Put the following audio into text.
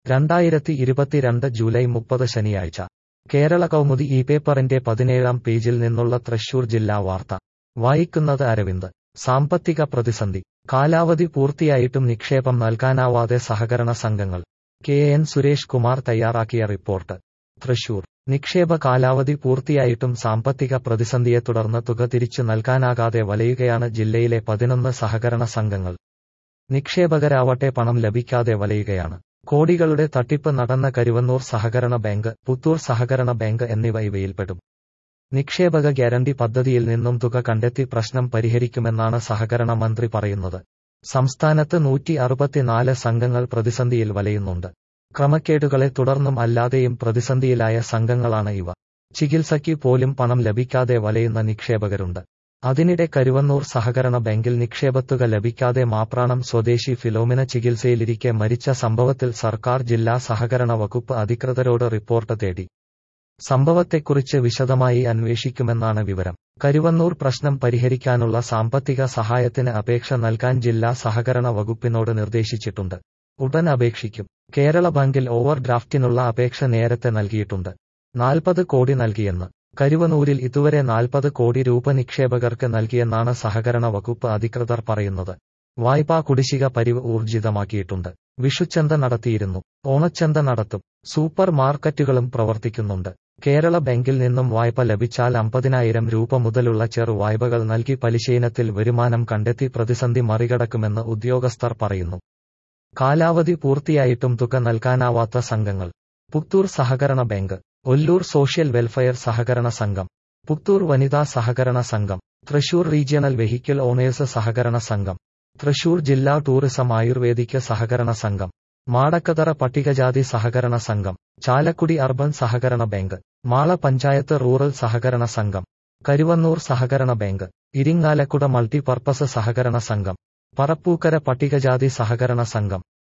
രണ്ടായിരത്തി ഇരുപത്തിരണ്ട് ജൂലൈ മുപ്പത് ശനിയാഴ്ച കേരള കൗമുദി ഈ പേപ്പറിന്റെ പതിനേഴാം പേജിൽ നിന്നുള്ള തൃശൂർ ജില്ലാ വാർത്ത വായിക്കുന്നത് അരവിന്ദ് സാമ്പത്തിക പ്രതിസന്ധി കാലാവധി പൂർത്തിയായിട്ടും നിക്ഷേപം നൽകാനാവാതെ സഹകരണ സംഘങ്ങൾ കെ എൻ സുരേഷ് കുമാർ തയ്യാറാക്കിയ റിപ്പോർട്ട് തൃശൂർ നിക്ഷേപ കാലാവധി പൂർത്തിയായിട്ടും സാമ്പത്തിക പ്രതിസന്ധിയെ തുടർന്ന് തുക തിരിച്ചു നൽകാനാകാതെ വലയുകയാണ് ജില്ലയിലെ പതിനൊന്ന് സഹകരണ സംഘങ്ങൾ നിക്ഷേപകരാവട്ടെ പണം ലഭിക്കാതെ വലയുകയാണ് കോടികളുടെ തട്ടിപ്പ് നടന്ന കരുവന്നൂർ സഹകരണ ബാങ്ക് പുത്തൂർ സഹകരണ ബാങ്ക് എന്നിവ ഇവയിൽപ്പെടും നിക്ഷേപക ഗ്യാരണ്ടി പദ്ധതിയിൽ നിന്നും തുക കണ്ടെത്തി പ്രശ്നം പരിഹരിക്കുമെന്നാണ് സഹകരണ മന്ത്രി പറയുന്നത് സംസ്ഥാനത്ത് നൂറ്റി അറുപത്തിനാല് സംഘങ്ങൾ പ്രതിസന്ധിയിൽ വലയുന്നുണ്ട് ക്രമക്കേടുകളെ തുടർന്നും അല്ലാതെയും പ്രതിസന്ധിയിലായ സംഘങ്ങളാണ് ഇവ ചികിത്സയ്ക്ക് പോലും പണം ലഭിക്കാതെ വലയുന്ന നിക്ഷേപകരുണ്ട് അതിനിടെ കരുവന്നൂർ സഹകരണ ബാങ്കിൽ നിക്ഷേപത്തുക ലഭിക്കാതെ മാപ്രാണം സ്വദേശി ഫിലോമിന ചികിത്സയിലിരിക്കെ മരിച്ച സംഭവത്തിൽ സർക്കാർ ജില്ലാ സഹകരണ വകുപ്പ് അധികൃതരോട് റിപ്പോർട്ട് തേടി സംഭവത്തെക്കുറിച്ച് വിശദമായി അന്വേഷിക്കുമെന്നാണ് വിവരം കരുവന്നൂർ പ്രശ്നം പരിഹരിക്കാനുള്ള സാമ്പത്തിക സഹായത്തിന് അപേക്ഷ നൽകാൻ ജില്ലാ സഹകരണ വകുപ്പിനോട് നിർദ്ദേശിച്ചിട്ടുണ്ട് ഉടൻ അപേക്ഷിക്കും കേരള ബാങ്കിൽ ഓവർ ഡ്രാഫ്റ്റിനുള്ള അപേക്ഷ നേരത്തെ നൽകിയിട്ടുണ്ട് നാൽപ്പത് കോടി നൽകിയെന്ന് കരുവനൂരിൽ ഇതുവരെ നാൽപ്പത് കോടി രൂപ നിക്ഷേപകർക്ക് നൽകിയെന്നാണ് സഹകരണ വകുപ്പ് അധികൃതർ പറയുന്നത് വായ്പാ കുടിശ്ശിക പരിവ് ഊർജിതമാക്കിയിട്ടുണ്ട് വിഷുച്ചന്ത നടത്തിയിരുന്നു ഓണച്ചന്ത നടത്തും സൂപ്പർ മാർക്കറ്റുകളും പ്രവർത്തിക്കുന്നുണ്ട് കേരള ബാങ്കിൽ നിന്നും വായ്പ ലഭിച്ചാൽ അമ്പതിനായിരം രൂപ മുതലുള്ള ചെറു വായ്പകൾ നൽകി പലിശയിനത്തിൽ വരുമാനം കണ്ടെത്തി പ്രതിസന്ധി മറികടക്കുമെന്ന് ഉദ്യോഗസ്ഥർ പറയുന്നു കാലാവധി പൂർത്തിയായിട്ടും തുക നൽകാനാവാത്ത സംഘങ്ങൾ പുത്തൂർ സഹകരണ ബാങ്ക് ഒല്ലൂർ സോഷ്യൽ വെൽഫെയർ സഹകരണ സംഘം പുത്തൂർ വനിതാ സഹകരണ സംഘം തൃശൂർ റീജിയണൽ വെഹിക്കിൾ ഓണേഴ്സ് സഹകരണ സംഘം തൃശൂർ ജില്ലാ ടൂറിസം ആയുർവേദിക് സഹകരണ സംഘം മാടക്കതറ പട്ടികജാതി സഹകരണ സംഘം ചാലക്കുടി അർബൻ സഹകരണ ബാങ്ക് മാള പഞ്ചായത്ത് റൂറൽ സഹകരണ സംഘം കരുവന്നൂർ സഹകരണ ബാങ്ക് ഇരിങ്ങാലക്കുട മൾട്ടിപർപ്പസ് സഹകരണ സംഘം പറപ്പൂക്കര പട്ടികജാതി സഹകരണ സംഘം